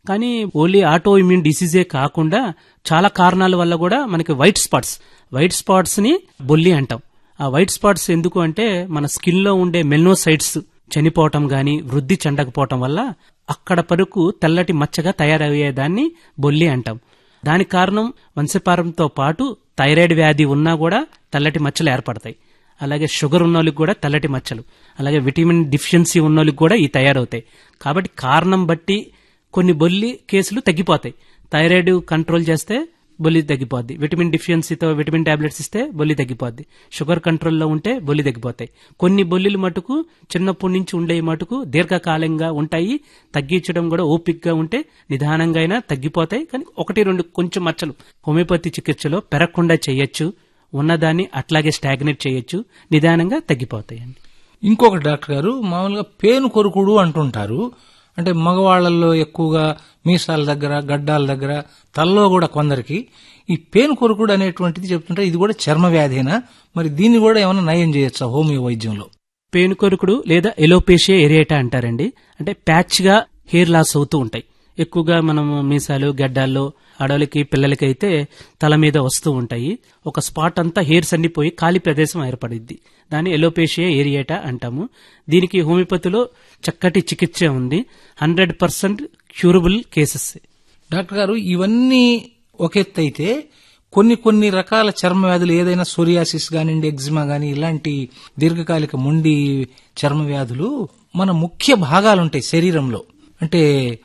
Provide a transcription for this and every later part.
కానీ only auto immune డిసీజే కాకుండా చాలా కారణాల వల్ల కూడా మనకి వైట్ స్పాట్స్ వైట్ స్పాట్స్ ని బొల్లి అంటాం ఆ వైట్ స్పాట్స్ ఎందుకు అంటే మన స్కిన్ లో ఉండే మెల్నోసైట్స్ చనిపోవటం గాని వృద్ధి చెందకపోవటం వల్ల అక్కడ పరుకు తెల్లటి మచ్చగా తయారయ్యేదాన్ని బొల్లి అంటాం దానికి కారణం వంశపారంతో పాటు థైరాయిడ్ వ్యాధి ఉన్నా కూడా తెల్లటి మచ్చలు ఏర్పడతాయి అలాగే షుగర్ ఉన్నోళ్ళకి కూడా తెల్లటి మచ్చలు అలాగే విటమిన్ డిఫిషియన్సీ ఉన్నోళ్ళకి కూడా ఈ తయారవుతాయి కాబట్టి కారణం బట్టి కొన్ని బొల్లి కేసులు తగ్గిపోతాయి థైరాయిడ్ కంట్రోల్ చేస్తే బొల్లి తగ్గిపోద్ది విటమిన్ డిఫిషియన్సీతో విటమిన్ టాబ్లెట్స్ ఇస్తే బొల్లి తగ్గిపోద్ది షుగర్ కంట్రోల్లో ఉంటే బొల్లి తగ్గిపోతాయి కొన్ని బొల్లిలు మటుకు చిన్నప్పటి నుంచి ఉండే మటుకు దీర్ఘకాలంగా ఉంటాయి తగ్గించడం కూడా ఓపిక్గా ఉంటే నిదానంగా అయినా తగ్గిపోతాయి కానీ ఒకటి రెండు కొంచెం మచ్చలు హోమియోపతి చికిత్సలో పెరగకుండా చేయొచ్చు ఉన్నదాన్ని అట్లాగే స్టాగ్నేట్ చేయొచ్చు నిదానంగా తగ్గిపోతాయండి ఇంకొక డాక్టర్ గారు మామూలుగా పేను కొరుకుడు అంటుంటారు అంటే మగవాళ్లలో ఎక్కువగా మీసాల దగ్గర గడ్డాల దగ్గర తలలో కూడా కొందరికి ఈ పేను కొరుకుడు అనేటువంటిది చెప్తుంటే ఇది కూడా చర్మ వ్యాధేనా మరి దీన్ని కూడా ఏమైనా నయం చేయొచ్చా హోమియో వైద్యంలో పేనుకొరుకుడు లేదా ఎలోపేషియా ఏరియేటా అంటారండి అంటే ప్యాచ్ గా హెయిర్ లాస్ అవుతూ ఉంటాయి ఎక్కువగా మనము మీసాలు గడ్డాల్లో ఆడవాళ్ళకి పిల్లలకి అయితే తల మీద వస్తూ ఉంటాయి ఒక స్పాట్ అంతా హెయిర్స్ అన్ని పోయి ఖాళీ ప్రదేశం ఏర్పడిద్ది దాన్ని ఎలోపేషియా ఏరియేటా అంటాము దీనికి హోమియోపతిలో చక్కటి చికిత్స ఉంది hundred percent curable cases doctor గారు ఇవన్నీ ఒక ఎత్తు అయితే కొన్ని కొన్ని రకాల చర్మ వ్యాధులు ఏదైనా సోరియాసిస్ కానివ్వండి ఎగ్జిమా గాని ఇలాంటి దీర్ఘకాలిక మొండి చర్మ వ్యాధులు మన ముఖ్య భాగాలుంటాయి శరీరంలో అంటే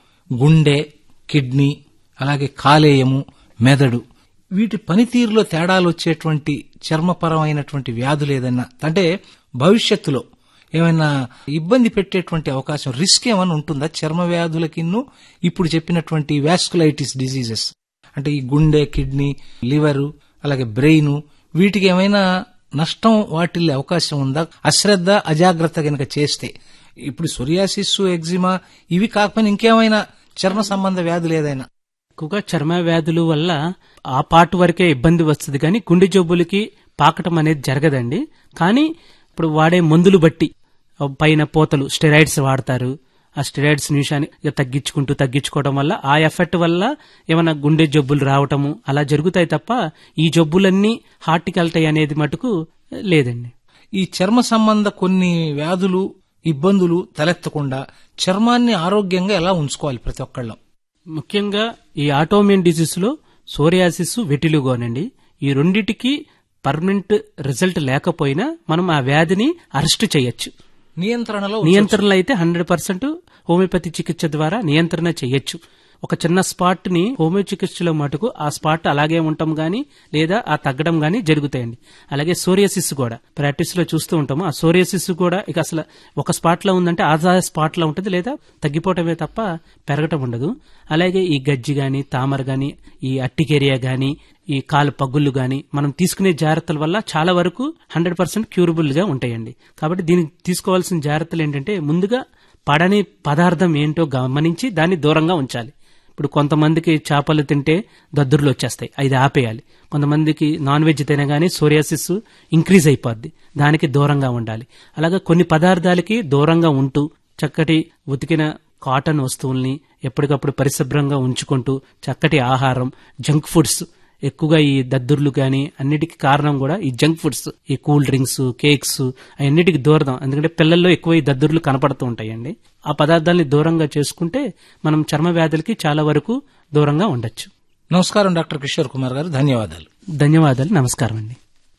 గుండె కిడ్నీ అలాగే కాలేయము మెదడు వీటి పనితీరులో తేడాలు వచ్చేటువంటి చర్మపరమైనటువంటి వ్యాధులు ఏదైనా అంటే భవిష్యత్తులో ఏమైనా ఇబ్బంది పెట్టేటువంటి అవకాశం రిస్క్ ఏమైనా ఉంటుందా చర్మ వ్యాధులకిన్ను ఇప్పుడు చెప్పినటువంటి వాస్కులైటిస్ డిసీజెస్ అంటే ఈ గుండె కిడ్నీ లివరు అలాగే బ్రెయిన్ వీటికి ఏమైనా నష్టం వాటిల్లే అవకాశం ఉందా అశ్రద్ధ అజాగ్రత్త గనక చేస్తే ఇప్పుడు సొరియాసిస్ ఎగ్జిమా ఇవి కాకపోయినా ఇంకేమైనా చర్మ సంబంధ వ్యాధులు ఏదైనా ఎక్కువగా చర్మ వ్యాధుల వల్ల ఆ పార్ట్ వరకే ఇబ్బంది వస్తుంది కానీ గుండె జబ్బులకి పాకటం అనేది జరగదండి కానీ ఇప్పుడు వాడే మందులు బట్టి పైన పోతలు స్టెరాయిడ్స్ వాడతారు ఆ స్టెరాయిడ్స్ నిమిషాన్ని తగ్గించుకుంటూ తగ్గించుకోవడం వల్ల ఆ ఎఫెక్ట్ వల్ల ఏమైనా గుండె జబ్బులు రావటము అలా జరుగుతాయి తప్ప ఈ జబ్బులన్నీ హార్ట్కి వెళ్తాయి అనేది మటుకు లేదండి ఈ చర్మ సంబంధ కొన్ని వ్యాధులు ఇబ్బందులు తలెత్తకుండా చర్మాన్ని ఆరోగ్యంగా ఎలా ఉంచుకోవాలి ప్రతి ఒక్కళ్ళం ముఖ్యంగా ఈ ఆటోమియన్ డిసీజ్ లో సోరియాసిస్ వెటిలుగోనండి ఈ రెండిటికి పర్మనెంట్ రిజల్ట్ లేకపోయినా మనం ఆ వ్యాధిని అరెస్ట్ చేయొచ్చు నియంత్రణలో నియంత్రణలో అయితే హండ్రెడ్ పర్సెంట్ హోమియోపతి చికిత్స ద్వారా నియంత్రణ చేయొచ్చు ఒక చిన్న స్పాట్ ని హోమియో చికిత్సలో మటుకు ఆ స్పాట్ అలాగే ఉండటం గాని లేదా ఆ తగ్గడం గాని జరుగుతాయండి అలాగే సోరియాసిస్ కూడా ప్రాక్టీస్ లో చూస్తూ ఉంటాము ఆ సోరియాసిస్ కూడా ఇక అసలు ఒక స్పాట్ లో ఉందంటే ఆ స్పాట్ లో ఉంటుంది లేదా తగ్గిపోవటమే తప్ప పెరగటం ఉండదు అలాగే ఈ గజ్జి గాని తామర గాని ఈ అట్టికేరియా గాని ఈ కాలు పగుళ్ళు గాని మనం తీసుకునే జాగ్రత్తల వల్ల చాలా వరకు హండ్రెడ్ పర్సెంట్ క్యూరబుల్ గా ఉంటాయండి కాబట్టి దీనికి తీసుకోవాల్సిన జాగ్రత్తలు ఏంటంటే ముందుగా పడని పదార్థం ఏంటో గమనించి దాన్ని దూరంగా ఉంచాలి ఇప్పుడు కొంతమందికి చేపలు తింటే దద్దుర్లు వచ్చేస్తాయి అది ఆపేయాలి కొంతమందికి నాన్ వెజ్ తినగానే సోరియాసిస్ ఇంక్రీజ్ అయిపోద్ది దానికి దూరంగా ఉండాలి అలాగే కొన్ని పదార్థాలకి దూరంగా ఉంటూ చక్కటి ఉతికిన కాటన్ వస్తువుల్ని ఎప్పటికప్పుడు పరిశుభ్రంగా ఉంచుకుంటూ చక్కటి ఆహారం జంక్ ఫుడ్స్ ఎక్కువగా ఈ దద్దుర్లు గాని అన్నిటికీ కారణం కూడా ఈ జంక్ ఫుడ్స్ ఈ కూల్ డ్రింక్స్ కేక్స్ అన్నిటికి దూరదాం ఎందుకంటే పిల్లల్లో ఎక్కువ ఈ దద్దుర్లు కనపడుతూ ఉంటాయండి ఆ పదార్థాలని దూరంగా చేసుకుంటే మనం చర్మ వ్యాధులకి చాలా వరకు దూరంగా ఉండొచ్చు నమస్కారం డాక్టర్ కిషోర్ కుమార్ గారు ధన్యవాదాలు ధన్యవాదాలు నమస్కారం అండి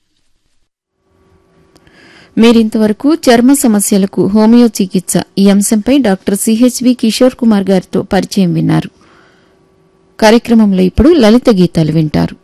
మీరింతవరకు చర్మ సమస్యలకు హోమియో చికిత్స ఈ అంశంపై డాక్టర్ సిహెచ్వి కిషోర్ కుమార్ గారితో పరిచయం విన్నారు కార్యక్రమంలో ఇప్పుడు లలిత గీతాలు వింటారు